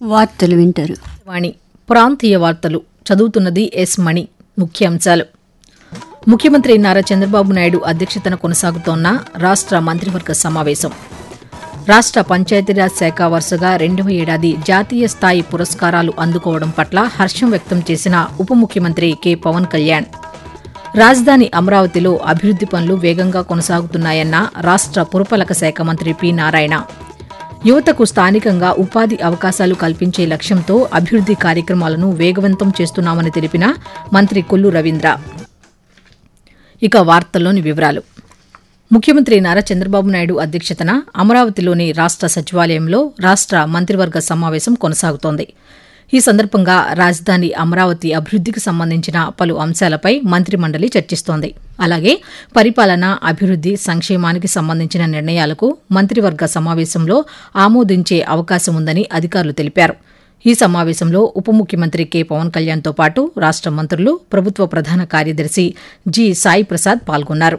వార్తలు వింటారు వాణి ప్రాంతీయ వార్తలు చదువుతున్నది ఎస్ మణి ముఖ్యాంశాలు ముఖ్యమంత్రి నారా చంద్రబాబు నాయుడు అధ్యక్షతన కొనసాగుతోన్న రాష్ట్ర మంత్రివర్గ సమావేశం రాష్ట్ర పంచాయతీరాజ్ శాఖ వరుసగా రెండవ ఏడాది జాతీయ స్థాయి పురస్కారాలు అందుకోవడం పట్ల హర్షం వ్యక్తం చేసిన ఉప ముఖ్యమంత్రి కె పవన్ కళ్యాణ్ రాజధాని అమరావతిలో అభివృద్ది పనులు వేగంగా కొనసాగుతున్నాయన్న రాష్ట్ర పురపాలక శాఖ మంత్రి పి నారాయణ యువతకు స్థానికంగా ఉపాధి అవకాశాలు కల్పించే లక్ష్యంతో అభివృద్ది కార్యక్రమాలను వేగవంతం చేస్తున్నామని తెలిపిన మంత్రి కొల్లు రవీంద్ర ఇక వార్తల్లోని వివరాలు ముఖ్యమంత్రి నారా చంద్రబాబు నాయుడు అధ్యక్షతన అమరావతిలోని రాష్ట్ర సచివాలయంలో రాష్ట్ర మంత్రివర్గ సమావేశం కొనసాగుతోంది ఈ సందర్భంగా రాజధాని అమరావతి అభివృద్దికి సంబంధించిన పలు అంశాలపై మంత్రిమండలి చర్చిస్తోంది అలాగే పరిపాలన అభివృద్ది సంక్షేమానికి సంబంధించిన నిర్ణయాలకు మంత్రివర్గ సమావేశంలో ఆమోదించే అవకాశం ఉందని అధికారులు తెలిపారు ఈ సమావేశంలో ఉప ముఖ్యమంత్రి కె పవన్ కళ్యాణ్తో పాటు రాష్ట మంత్రులు ప్రభుత్వ ప్రధాన కార్యదర్శి జి సాయి ప్రసాద్ పాల్గొన్నారు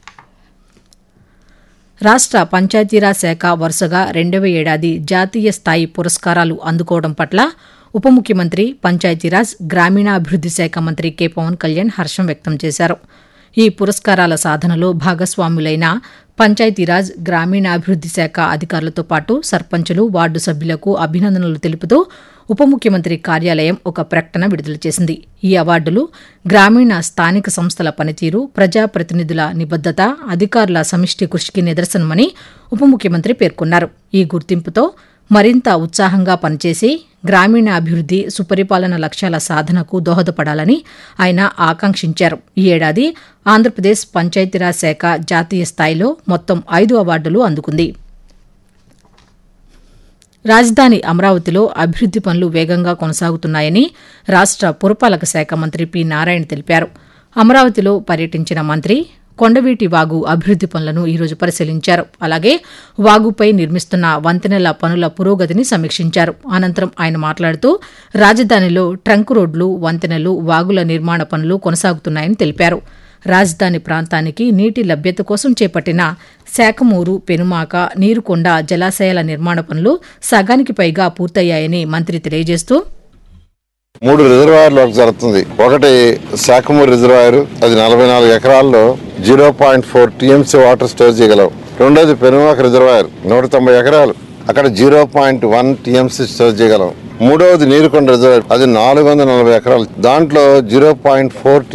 రాష్ట్ర పంచాయతీరాజ్ శాఖ వరుసగా రెండవ ఏడాది జాతీయ స్థాయి పురస్కారాలు అందుకోవడం పట్ల ఉప ముఖ్యమంత్రి పంచాయతీరాజ్ గ్రామీణాభివృద్ది శాఖ మంత్రి కె పవన్ కళ్యాణ్ హర్షం వ్యక్తం చేశారు ఈ పురస్కారాల సాధనలో భాగస్వాములైన పంచాయతీరాజ్ గ్రామీణాభివృద్ది శాఖ అధికారులతో పాటు సర్పంచులు వార్డు సభ్యులకు అభినందనలు తెలుపుతూ ఉప ముఖ్యమంత్రి కార్యాలయం ఒక ప్రకటన విడుదల చేసింది ఈ అవార్డులు గ్రామీణ స్థానిక సంస్థల పనితీరు ప్రజాప్రతినిధుల నిబద్దత అధికారుల సమిష్టి కృషికి నిదర్శనమని ఉప ముఖ్యమంత్రి పేర్కొన్నారు ఈ గుర్తింపుతో మరింత ఉత్సాహంగా పనిచేసి గ్రామీణ అభివృద్ది సుపరిపాలన లక్ష్యాల సాధనకు దోహదపడాలని ఆయన ఆకాంక్షించారు ఈ ఏడాది ఆంధ్రప్రదేశ్ పంచాయతీరాజ్ శాఖ జాతీయ స్థాయిలో మొత్తం ఐదు అవార్డులు అందుకుంది రాజధాని అమరావతిలో అభివృద్ది పనులు వేగంగా కొనసాగుతున్నాయని రాష్ట్ర పురపాలక శాఖ మంత్రి పి నారాయణ తెలిపారు అమరావతిలో పర్యటించిన మంత్రి కొండవీటి వాగు అభివృద్ది పనులను ఈరోజు పరిశీలించారు అలాగే వాగుపై నిర్మిస్తున్న వంతెనల పనుల పురోగతిని సమీక్షించారు అనంతరం ఆయన మాట్లాడుతూ రాజధానిలో ట్రంక్ రోడ్లు వంతెనలు వాగుల నిర్మాణ పనులు కొనసాగుతున్నాయని తెలిపారు రాజధాని ప్రాంతానికి నీటి లభ్యత కోసం చేపట్టిన శాఖమూరు పెనుమాక నీరుకొండ జలాశయాల నిర్మాణ పనులు సగానికి పైగా పూర్తయ్యాయని మంత్రి తెలియజేస్తూ మూడు రిజర్వాయర్లు వర్క్ జరుగుతుంది ఒకటి శాఖమూరు రిజర్వాయర్ అది నలభై నాలుగు ఎకరాల్లో zero point four TMC water store చేయగలవు రెండోది పెనుమాక రిజర్వాయర్ నూట తొంభై ఎకరాలు అక్కడ zero point one TMC store చేయగలం మూడవది నీరుకొండ రిజర్వాయర్ అది నాలుగు వందల నలభై ఎకరాలు దాంట్లో జీరో పాయింట్ ఫోర్